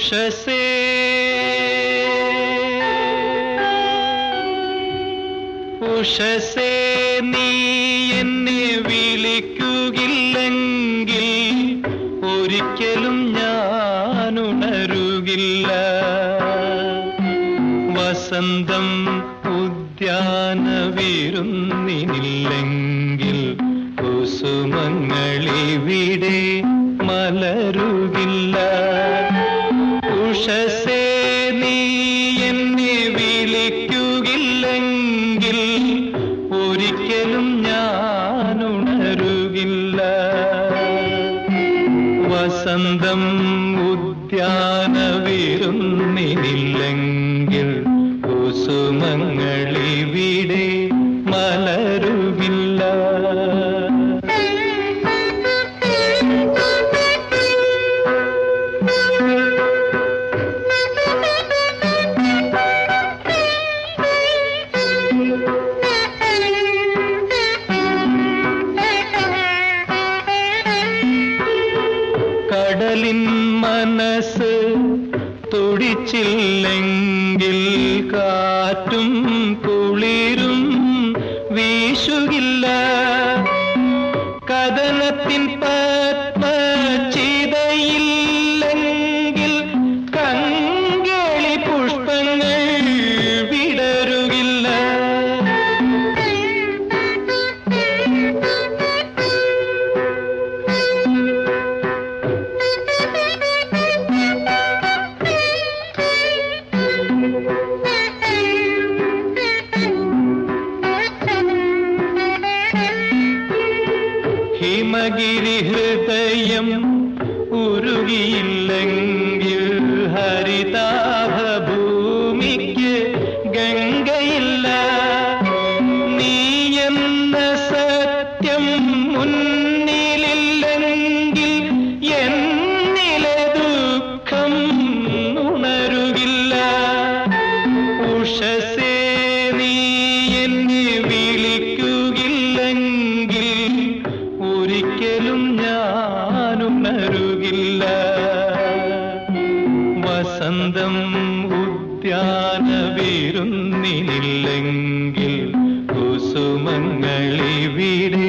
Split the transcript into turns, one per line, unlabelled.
ഉഷസേ ഉഷസേ നീ എന്നെ വിളിക്കുകില്ലെങ്കിൽ ഒരിക്കലും ഞാൻ ഉണരുകില്ല വസന്തം ഉദ്യാനവിരുന്നില്ലെങ്കിൽ കുസുമങ്ങളിവിടെ മലരുകില്ല ഉഷസേ നീ എന്നെ വിളിക്കുകില്ലെങ്കിൽ ഒരിക്കലും ഞാൻ ഉണരുകില്ല വസന്തം ഉദ്യാനവിരുന്നില്ലെങ്കിൽ കുസുമങ്ങളിവിടെ മലരുകില്ല കടലിൻ മനസ്സ് തുടിച്ചില്ലെങ്കിൽ കാറ്റും കുളിരും വീശുകില്ല കഥനത്തിൻ പത്മചിതയില്ലെങ്കിൽ കങ്കേളി പുഷ്പങ്ങൾ വിടരുകില്ല ഹിമഗിരി ഹൃദയം ഉരുകിയില്ലെങ്കിൽ ഹരിതാഭ ഭൂമിക്ക് ഗംഗയില്ല നീ എന്ന സത്യം മുന്നിലില്ലെങ്കിൽ എന്നിലെ ദുഃഖം ഉണരുകില്ല ഉഷസേ നീ എന്നെ വിളിക്കുകില്ലെങ്കിൽ ഒരിക്കലും ഞാൻ ഉണരുകില്ല വസന്തം ഉദ്യാനവിരുന്നില്ലെങ്കിൽ കുസുമങ്ങളിവിടെ